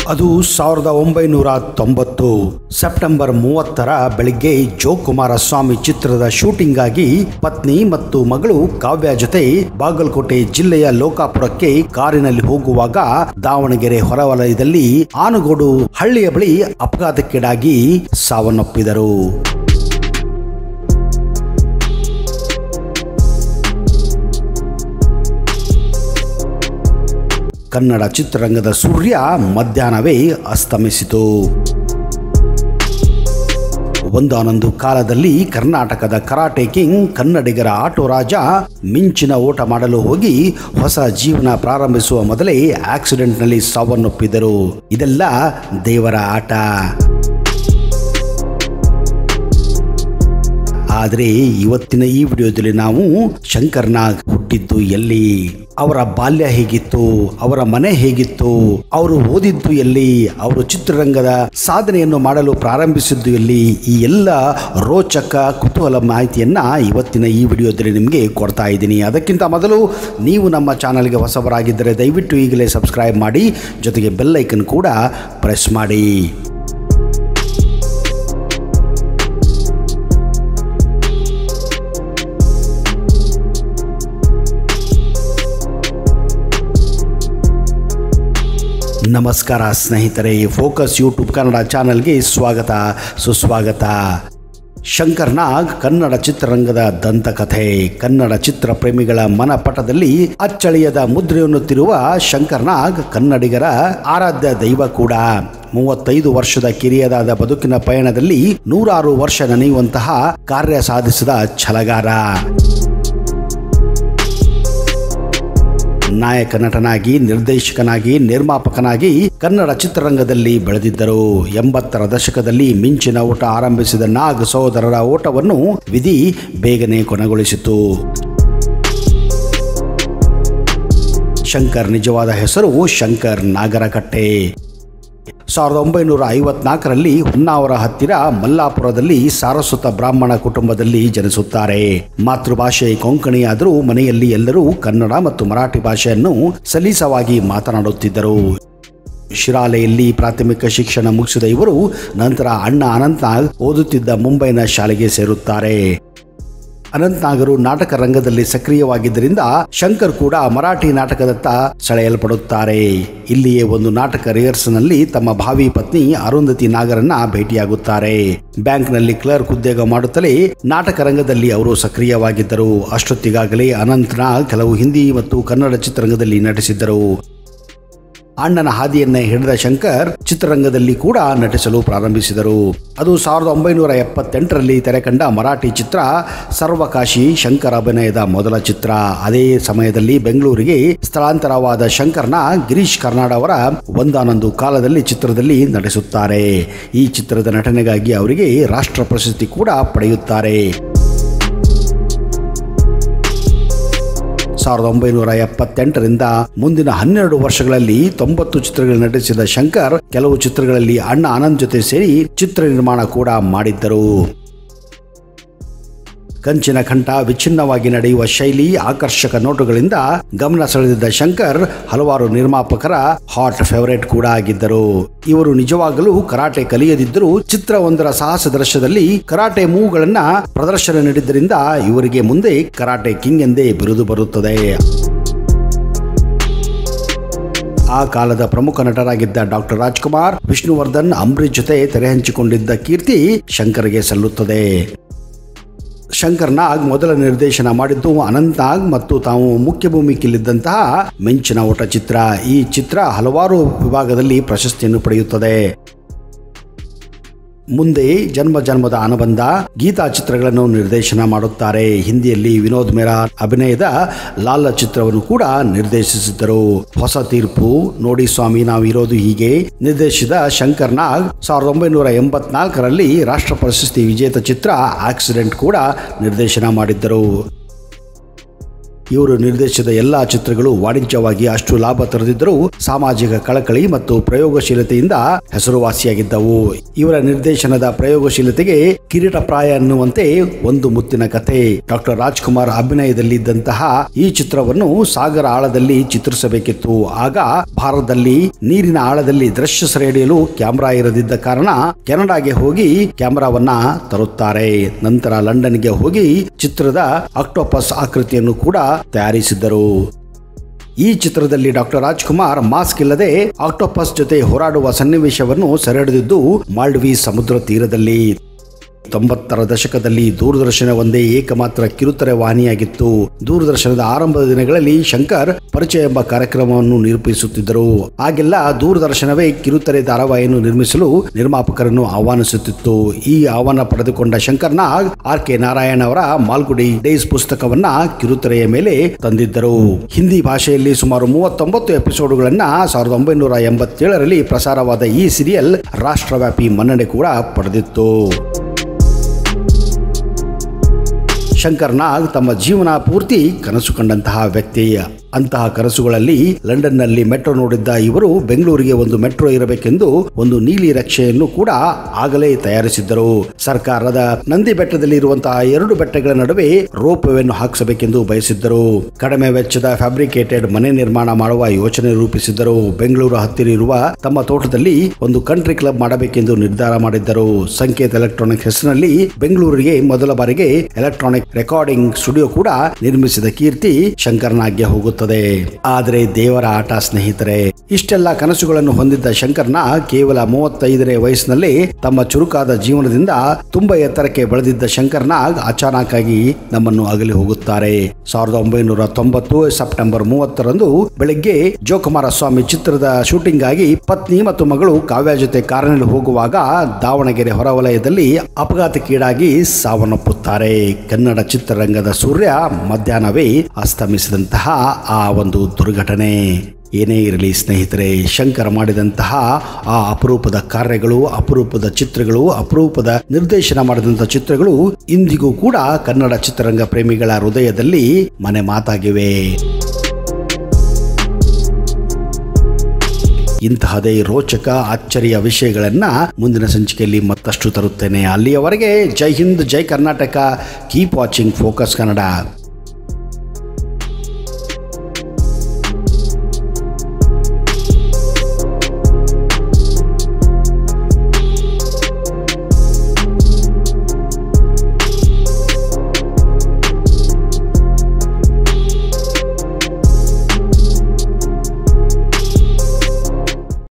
ಅದು ಸಾವಿರದ ಒಂಬೈನೂರ ತೊಂಬತ್ತು ಸೆಪ್ಟೆಂಬರ್ ಮೂವತ್ತರ ಬೆಳಿಗ್ಗೆ ಜೋ ಕುಮಾರಸ್ವಾಮಿ ಚಿತ್ರದ ಶೂಟಿಂಗ್ ಆಗಿ ಪತ್ನಿ ಮತ್ತು ಮಗಳು ಕಾವ್ಯ ಜೊತೆ ಬಾಗಲಕೋಟೆ ಜಿಲ್ಲೆಯ ಲೋಕಾಪುರಕ್ಕೆ ಕಾರಿನಲ್ಲಿ ಹೋಗುವಾಗ ದಾವಣಗೆರೆ ಹೊರವಲಯದಲ್ಲಿ ಆನಗೋಡು ಹಳ್ಳಿಯ ಬಳಿ ಅಪಘಾತಕ್ಕೀಡಾಗಿ ಸಾವನ್ನಪ್ಪಿದರು ಕನ್ನಡ ಚಿತ್ರರಂಗದ ಸೂರ್ಯ ಮಧ್ಯಾಹ್ನವೇ ಅಸ್ತಮಿಸಿತು ಒಂದಾನೊಂದು ಕಾಲದಲ್ಲಿ ಕರ್ನಾಟಕದ ಕರಾಟೆ ಕಿಂಗ್ ಕನ್ನಡಿಗರ ಆಟೋ ರಾಜ ಮಿಂಚಿನ ಓಟ ಮಾಡಲು ಹೋಗಿ ಹೊಸ ಜೀವನ ಪ್ರಾರಂಭಿಸುವ ಮೊದಲೇ ಆಕ್ಸಿಡೆಂಟ್ನಲ್ಲಿ ಸಾವನ್ನಪ್ಪಿದರು ಇದೆಲ್ಲ ದೇವರ ಆಟ ಆದರೆ ಇವತ್ತಿನ ಈ ವಿಡಿಯೋದಲ್ಲಿ ನಾವು ಶಂಕರ್ನಾಗ್ ಹುಟ್ಟಿದ್ದು ಎಲ್ಲಿ ಅವರ ಬಾಲ್ಯ ಹೇಗಿತ್ತು ಅವರ ಮನೆ ಹೇಗಿತ್ತು ಅವರು ಓದಿದ್ದು ಎಲ್ಲಿ ಅವರು ಚಿತ್ರರಂಗದ ಸಾಧನೆಯನ್ನು ಮಾಡಲು ಪ್ರಾರಂಭಿಸಿದ್ದು ಎಲ್ಲಿ ಈ ಎಲ್ಲ ರೋಚಕ ಕುತೂಹಲ ಮಾಹಿತಿಯನ್ನ ಇವತ್ತಿನ ಈ ವಿಡಿಯೋದಲ್ಲಿ ನಿಮಗೆ ಕೊಡ್ತಾ ಇದ್ದೀನಿ ಅದಕ್ಕಿಂತ ಮೊದಲು ನೀವು ನಮ್ಮ ಚಾನಲ್ಗೆ ಹೊಸಬರಾಗಿದ್ದರೆ ದಯವಿಟ್ಟು ಈಗಲೇ ಸಬ್ಸ್ಕ್ರೈಬ್ ಮಾಡಿ ಜೊತೆಗೆ ಬೆಲ್ ಐಕನ್ ಕೂಡ ಪ್ರೆಸ್ ಮಾಡಿ ನಮಸ್ಕಾರ ಸ್ನೇಹಿತರೆ ಫೋಕಸ್ ಯೂಟ್ಯೂಬ್ ಕನ್ನಡ ಚಾನಲ್ಗೆ ಸ್ವಾಗತ ಸುಸ್ವಾಗತ ಶಂಕರ್ ನಾಗ್ ಕನ್ನಡ ಚಿತ್ರರಂಗದ ದಂತಕಥೆ ಕನ್ನಡ ಚಿತ್ರ ಪ್ರೇಮಿಗಳ ಮನಪಟದಲ್ಲಿ ಅಚ್ಚಳಿಯದ ಮುದ್ರೆಯನ್ನುತ್ತಿರುವ ಶಂಕರ್ ನಾಗ್ ಕನ್ನಡಿಗರ ಆರಾಧ್ಯ ದೈವ ಕೂಡ ಮೂವತ್ತೈದು ವರ್ಷದ ಕಿರಿಯದಾದ ಬದುಕಿನ ಪಯಣದಲ್ಲಿ ನೂರಾರು ವರ್ಷ ನೆನೆಯುವಂತಹ ಕಾರ್ಯ ಸಾಧಿಸಿದ ಛಲಗಾರ ನಾಯಕ ನಟನಾಗಿ ನಿರ್ದೇಶಕನಾಗಿ ನಿರ್ಮಾಪಕನಾಗಿ ಕನ್ನಡ ಚಿತ್ರರಂಗದಲ್ಲಿ ಬೆಳೆದಿದ್ದರು ಎಂಬತ್ತರ ದಶಕದಲ್ಲಿ ಮಿಂಚಿನ ಓಟ ಆರಂಭಿಸಿದ ನಾಗ್ ಸಹೋದರರ ಓಟವನ್ನು ವಿಧಿ ಬೇಗನೆ ಕೊನೆಗೊಳಿಸಿತು ಶಂಕರ್ ನಿಜವಾದ ಹೆಸರು ಶಂಕರ್ ನಾಗರಕಟ್ಟೆ ಸಾವಿರದ ಒಂಬೈನೂರ ಐವತ್ನಾಲ್ಕರಲ್ಲಿ ಹೊನ್ನಾವರ ಹತ್ತಿರ ಮಲ್ಲಾಪುರದಲ್ಲಿ ಸಾರಸ್ವತ ಬ್ರಾಹ್ಮಣ ಕುಟುಂಬದಲ್ಲಿ ಜನಿಸುತ್ತಾರೆ ಮಾತೃಭಾಷೆ ಕೊಂಕಣಿಯಾದರೂ ಮನೆಯಲ್ಲಿ ಎಲ್ಲರೂ ಕನ್ನಡ ಮತ್ತು ಮರಾಠಿ ಭಾಷೆಯನ್ನು ಸಲೀಸವಾಗಿ ಮಾತನಾಡುತ್ತಿದ್ದರು ಶಿರಾಲೆಯಲ್ಲಿ ಪ್ರಾಥಮಿಕ ಶಿಕ್ಷಣ ಮುಗಿಸಿದ ಇವರು ನಂತರ ಅಣ್ಣ ಅನಂತನಾಗ್ ಓದುತ್ತಿದ್ದ ಮುಂಬೈನ ಶಾಲೆಗೆ ಸೇರುತ್ತಾರೆ ಅನಂತನಾಗರು ನಾಟಕ ರಂಗದಲ್ಲಿ ಸಕ್ರಿಯವಾಗಿದ್ದರಿಂದ ಶಂಕರ್ ಕೂಡ ಮರಾಠಿ ನಾಟಕದತ್ತ ಸೆಳೆಯಲ್ಪಡುತ್ತಾರೆ ಇಲ್ಲಿಯೇ ಒಂದು ನಾಟಕ ರಿಹರ್ಸಲ್ನಲ್ಲಿ ತಮ್ಮ ಭಾವಿ ಪತ್ನಿ ಅರುಂಧತಿ ನಾಗರನ್ನ ಭೇಟಿಯಾಗುತ್ತಾರೆ ಬ್ಯಾಂಕ್ನಲ್ಲಿ ಕ್ಲರ್ಕ್ ಉದ್ಯೋಗ ಮಾಡುತ್ತಲೇ ನಾಟಕ ರಂಗದಲ್ಲಿ ಅವರು ಸಕ್ರಿಯವಾಗಿದ್ದರು ಅಷ್ಟೊತ್ತಿಗಾಗಲೇ ಅನಂತನಾಗ್ ಕೆಲವು ಹಿಂದಿ ಮತ್ತು ಕನ್ನಡ ಚಿತ್ರರಂಗದಲ್ಲಿ ನಟಿಸಿದ್ದರು ಅಣ್ಣನ ಹಾದಿಯನ್ನೇ ಹಿಡಿದ ಶಂಕರ್ ಚಿತ್ರರಂಗದಲ್ಲಿ ಕೂಡ ನಟಿಸಲು ಪ್ರಾರಂಭಿಸಿದರು ಅದು ಸಾವಿರದ ಒಂಬೈನೂರ ಎಪ್ಪತ್ತೆಂಟರಲ್ಲಿ ತೆರೆಕಂಡ ಮರಾಠಿ ಚಿತ್ರ ಸರ್ವಕಾಶಿ ಶಂಕರ್ ಅಭಿನಯದ ಮೊದಲ ಚಿತ್ರ ಅದೇ ಸಮಯದಲ್ಲಿ ಬೆಂಗಳೂರಿಗೆ ಸ್ಥಳಾಂತರವಾದ ಶಂಕರ್ನ ಗಿರೀಶ್ ಕರ್ನಾಡ್ ಅವರ ಒಂದಾನೊಂದು ಕಾಲದಲ್ಲಿ ಚಿತ್ರದಲ್ಲಿ ನಟಿಸುತ್ತಾರೆ ಈ ಚಿತ್ರದ ನಟನೆಗಾಗಿ ಅವರಿಗೆ ರಾಷ್ಟ್ರ ಪ್ರಶಸ್ತಿ ಕೂಡ ಪಡೆಯುತ್ತಾರೆ ಸಾವಿರದ ಒಂಬೈನೂರ ಎಪ್ಪತ್ತೆಂಟರಿಂದ ಮುಂದಿನ ಹನ್ನೆರಡು ವರ್ಷಗಳಲ್ಲಿ ತೊಂಬತ್ತು ಚಿತ್ರಗಳು ನಟಿಸಿದ ಶಂಕರ್ ಕೆಲವು ಚಿತ್ರಗಳಲ್ಲಿ ಅಣ್ಣ ಆನಂದ್ ಜೊತೆ ಸೇರಿ ಚಿತ್ರ ನಿರ್ಮಾಣ ಕೂಡ ಮಾಡಿದ್ದರು ಕಂಚಿನ ಕಂಠ ವಿಚ್ಛಿನ್ನವಾಗಿ ನಡೆಯುವ ಶೈಲಿ ಆಕರ್ಷಕ ನೋಟುಗಳಿಂದ ಗಮನ ಸೆಳೆದಿದ್ದ ಶಂಕರ್ ಹಲವಾರು ನಿರ್ಮಾಪಕರ ಹಾಟ್ ಫೇವರೇಟ್ ಕೂಡ ಆಗಿದ್ದರು ಇವರು ನಿಜವಾಗಲೂ ಕರಾಟೆ ಕಲಿಯದಿದ್ದರೂ ಚಿತ್ರವೊಂದರ ಸಾಹಸ ದೃಶ್ಯದಲ್ಲಿ ಕರಾಟೆ ಮೂವ್ಗಳನ್ನ ಪ್ರದರ್ಶನ ನೀಡಿದ್ದರಿಂದ ಇವರಿಗೆ ಮುಂದೆ ಕರಾಟೆ ಕಿಂಗ್ ಎಂದೇ ಬಿರುದು ಬರುತ್ತದೆ ಆ ಕಾಲದ ಪ್ರಮುಖ ನಟರಾಗಿದ್ದ ಡಾಕ್ಟರ್ ರಾಜ್ಕುಮಾರ್ ವಿಷ್ಣುವರ್ಧನ್ ಅಂಬರೀಶ್ ಜೊತೆ ತೆರೆ ಹಂಚಿಕೊಂಡಿದ್ದ ಕೀರ್ತಿ ಶಂಕರ್ಗೆ ಸಲ್ಲುತ್ತದೆ ಶಂಕರ್ ನಾಗ್ ಮೊದಲ ನಿರ್ದೇಶನ ಮಾಡಿದ್ದು ಅನಂತ್ ನಾಗ್ ಮತ್ತು ತಾವು ಮುಖ್ಯ ಭೂಮಿಕೆಯಲ್ಲಿದ್ದಂತಹ ಮಿಂಚಿನ ಓಟ ಚಿತ್ರ ಈ ಚಿತ್ರ ಹಲವಾರು ವಿಭಾಗದಲ್ಲಿ ಪ್ರಶಸ್ತಿಯನ್ನು ಪಡೆಯುತ್ತದೆ ಮುಂದೆ ಜನ್ಮ ಜನ್ಮದ ಅನುಬಂಧ ಗೀತಾ ಚಿತ್ರಗಳನ್ನು ನಿರ್ದೇಶನ ಮಾಡುತ್ತಾರೆ ಹಿಂದಿಯಲ್ಲಿ ವಿನೋದ್ ಮೆರಾ ಅಭಿನಯದ ಲಾಲ ಚಿತ್ರವನ್ನು ಕೂಡ ನಿರ್ದೇಶಿಸಿದ್ದರು ಹೊಸ ತೀರ್ಪು ನೋಡಿ ಸ್ವಾಮಿ ನಾವಿರೋದು ಹೀಗೆ ನಿರ್ದೇಶಿಸಿದ ಶಂಕರ್ ನಾಗ್ ಸಾವಿರದ ಒಂಬೈನೂರ ಎಂಬತ್ನಾಲ್ಕರಲ್ಲಿ ರಾಷ್ಟ್ರ ಪ್ರಶಸ್ತಿ ವಿಜೇತ ಚಿತ್ರ ಆಕ್ಸಿಡೆಂಟ್ ಕೂಡ ನಿರ್ದೇಶನ ಮಾಡಿದ್ದರು ಇವರು ನಿರ್ದೇಶಿಸಿದ ಎಲ್ಲಾ ಚಿತ್ರಗಳು ವಾಣಿಜ್ಯವಾಗಿ ಅಷ್ಟು ಲಾಭ ತರದಿದ್ದರೂ ಸಾಮಾಜಿಕ ಕಳಕಳಿ ಮತ್ತು ಪ್ರಯೋಗಶೀಲತೆಯಿಂದ ಹೆಸರುವಾಸಿಯಾಗಿದ್ದವು ಇವರ ನಿರ್ದೇಶನದ ಪ್ರಯೋಗಶೀಲತೆಗೆ ಕಿರೀಟಪ್ರಾಯ ಅನ್ನುವಂತೆ ಒಂದು ಮುತ್ತಿನ ಕತೆ ಡಾಕ್ಟರ್ ರಾಜ್ಕುಮಾರ್ ಅಭಿನಯದಲ್ಲಿದ್ದಂತಹ ಈ ಚಿತ್ರವನ್ನು ಸಾಗರ ಆಳದಲ್ಲಿ ಚಿತ್ರಿಸಬೇಕಿತ್ತು ಆಗ ಭಾರತದಲ್ಲಿ ನೀರಿನ ಆಳದಲ್ಲಿ ದೃಶ್ಯ ಸೆರೆ ಹಿಡಿಯಲು ಕ್ಯಾಮೆರಾ ಇರದಿದ್ದ ಕಾರಣ ಕೆನಡಾಗೆ ಹೋಗಿ ಕ್ಯಾಮೆರಾವನ್ನ ತರುತ್ತಾರೆ ನಂತರ ಲಂಡನ್ಗೆ ಹೋಗಿ ಚಿತ್ರದ ಆಕ್ಟೋಪಸ್ ಆಕೃತಿಯನ್ನು ಕೂಡ ತಯಾರಿಸಿದ್ದರು ಈ ಚಿತ್ರದಲ್ಲಿ ಡಾಕ್ಟರ್ ರಾಜ್ಕುಮಾರ್ ಮಾಸ್ಕ್ ಇಲ್ಲದೆ ಆಕ್ಟೋಪಸ್ ಜೊತೆ ಹೋರಾಡುವ ಸನ್ನಿವೇಶವನ್ನು ಸೆರೆಹಿಡಿದಿದ್ದು ಮಾಲ್ಡವಿ ಸಮುದ್ರ ತೀರದಲ್ಲಿ ತೊಂಬತ್ತರ ದಶಕದಲ್ಲಿ ದೂರದರ್ಶನ ಒಂದೇ ಏಕಮಾತ್ರ ಕಿರುತೆರೆ ವಾಹಿನಿಯಾಗಿತ್ತು ದೂರದರ್ಶನದ ಆರಂಭದ ದಿನಗಳಲ್ಲಿ ಶಂಕರ್ ಪರಿಚಯ ಎಂಬ ಕಾರ್ಯಕ್ರಮವನ್ನು ನಿರೂಪಿಸುತ್ತಿದ್ದರು ಆಗೆಲ್ಲ ದೂರದರ್ಶನವೇ ಕಿರುತೆರೆ ಧಾರಾವಾಹಿಯನ್ನು ನಿರ್ಮಿಸಲು ನಿರ್ಮಾಪಕರನ್ನು ಆಹ್ವಾನಿಸುತ್ತಿತ್ತು ಈ ಆಹ್ವಾನ ಪಡೆದುಕೊಂಡ ಶಂಕರ್ ನಾಗ್ ಆರ್ ಕೆ ನಾರಾಯಣ್ ಅವರ ಮಾಲ್ಗುಡಿ ಡೇಸ್ ಪುಸ್ತಕವನ್ನ ಕಿರುತೆರೆಯ ಮೇಲೆ ತಂದಿದ್ದರು ಹಿಂದಿ ಭಾಷೆಯಲ್ಲಿ ಸುಮಾರು ಮೂವತ್ತೊಂಬತ್ತು ಎಪಿಸೋಡ್ಗಳನ್ನ ಸಾವಿರದ ಒಂಬೈನೂರ ಎಂಬತ್ತೇಳರಲ್ಲಿ ಪ್ರಸಾರವಾದ ಈ ಸೀರಿಯಲ್ ರಾಷ್ಟ್ರವ್ಯಾಪಿ ಮನ್ನಣೆ ಕೂಡ ಪಡೆದಿತ್ತು ಶಂಕರ್ ನಾಗ್ ತಮ್ಮ ಜೀವನ ಪೂರ್ತಿ ಕನಸು ಕಂಡಂತಹ ವ್ಯಕ್ತಿ ಅಂತಹ ಕನಸುಗಳಲ್ಲಿ ಲಂಡನ್ನಲ್ಲಿ ಮೆಟ್ರೋ ನೋಡಿದ್ದ ಇವರು ಬೆಂಗಳೂರಿಗೆ ಒಂದು ಮೆಟ್ರೋ ಇರಬೇಕೆಂದು ಒಂದು ನೀಲಿ ರಕ್ಷೆಯನ್ನು ಕೂಡ ಆಗಲೇ ತಯಾರಿಸಿದ್ದರು ಸರ್ಕಾರದ ನಂದಿ ಬೆಟ್ಟದಲ್ಲಿ ಇರುವಂತಹ ಎರಡು ಬೆಟ್ಟಗಳ ನಡುವೆ ರೋಪ್ ವೇಯನ್ನು ಹಾಕಿಸಬೇಕೆಂದು ಬಯಸಿದ್ದರು ಕಡಿಮೆ ವೆಚ್ಚದ ಫ್ಯಾಬ್ರಿಕೇಟೆಡ್ ಮನೆ ನಿರ್ಮಾಣ ಮಾಡುವ ಯೋಚನೆ ರೂಪಿಸಿದ್ದರು ಬೆಂಗಳೂರು ಹತ್ತಿರ ಇರುವ ತಮ್ಮ ತೋಟದಲ್ಲಿ ಒಂದು ಕಂಟ್ರಿ ಕ್ಲಬ್ ಮಾಡಬೇಕೆಂದು ನಿರ್ಧಾರ ಮಾಡಿದ್ದರು ಸಂಕೇತ್ ಎಲೆಕ್ಟ್ರಾನಿಕ್ ಹೆಸರಿನಲ್ಲಿ ಬೆಂಗಳೂರಿಗೆ ಮೊದಲ ಬಾರಿಗೆ ಎಲೆಕ್ಟ್ರಾನಿಕ್ ರೆಕಾರ್ಡಿಂಗ್ ಸ್ಟುಡಿಯೋ ಕೂಡ ನಿರ್ಮಿಸಿದ ಕೀರ್ತಿ ಶಂಕರ್ನಾಗ್ಗೆ ಹೋಗುತ್ತದೆ ಆದರೆ ದೇವರ ಆಟ ಸ್ನೇಹಿತರೆ ಇಷ್ಟೆಲ್ಲ ಕನಸುಗಳನ್ನು ಹೊಂದಿದ್ದ ಶಂಕರ್ನ ಕೇವಲ ಮೂವತ್ತೈದನೇ ವಯಸ್ಸಿನಲ್ಲಿ ತಮ್ಮ ಚುರುಕಾದ ಜೀವನದಿಂದ ತುಂಬಾ ಎತ್ತರಕ್ಕೆ ಬೆಳೆದಿದ್ದ ಶಂಕರ್ನಾಗ್ ಅಚಾನಕ್ ಆಗಿ ನಮ್ಮನ್ನು ಅಗಲಿ ಹೋಗುತ್ತಾರೆ ಸಾವಿರದ ಒಂಬೈನೂರ ತೊಂಬತ್ತು ಸೆಪ್ಟೆಂಬರ್ ಮೂವತ್ತರಂದು ಬೆಳಿಗ್ಗೆ ಜೋಕುಮಾರ ಸ್ವಾಮಿ ಚಿತ್ರದ ಶೂಟಿಂಗ್ ಆಗಿ ಪತ್ನಿ ಮತ್ತು ಮಗಳು ಕಾವ್ಯ ಜೊತೆ ಕಾರಿನಲ್ಲಿ ಹೋಗುವಾಗ ದಾವಣಗೆರೆ ಹೊರವಲಯದಲ್ಲಿ ಅಪಘಾತಕ್ಕೀಡಾಗಿ ಸಾವನ್ನಪ್ಪುತ್ತಾರೆ ಕನ್ನಡ ಚಿತ್ರರಂಗದ ಸೂರ್ಯ ಮಧ್ಯಾಹ್ನವೇ ಅಸ್ತಮಿಸಿದಂತಹ ಆ ಒಂದು ದುರ್ಘಟನೆ ಏನೇ ಇರಲಿ ಸ್ನೇಹಿತರೆ ಶಂಕರ್ ಮಾಡಿದಂತಹ ಆ ಅಪರೂಪದ ಕಾರ್ಯಗಳು ಅಪರೂಪದ ಚಿತ್ರಗಳು ಅಪರೂಪದ ನಿರ್ದೇಶನ ಮಾಡಿದಂತಹ ಚಿತ್ರಗಳು ಇಂದಿಗೂ ಕೂಡ ಕನ್ನಡ ಚಿತ್ರರಂಗ ಪ್ರೇಮಿಗಳ ಹೃದಯದಲ್ಲಿ ಮನೆ ಮಾತಾಗಿವೆ ಇಂತಹದೇ ರೋಚಕ ಅಚ್ಚರಿಯ ವಿಷಯಗಳನ್ನ ಮುಂದಿನ ಸಂಚಿಕೆಯಲ್ಲಿ ಮತ್ತಷ್ಟು ತರುತ್ತೇನೆ ಅಲ್ಲಿಯವರೆಗೆ ಜೈ ಹಿಂದ್ ಜೈ Karnataka keep watching focus Kannada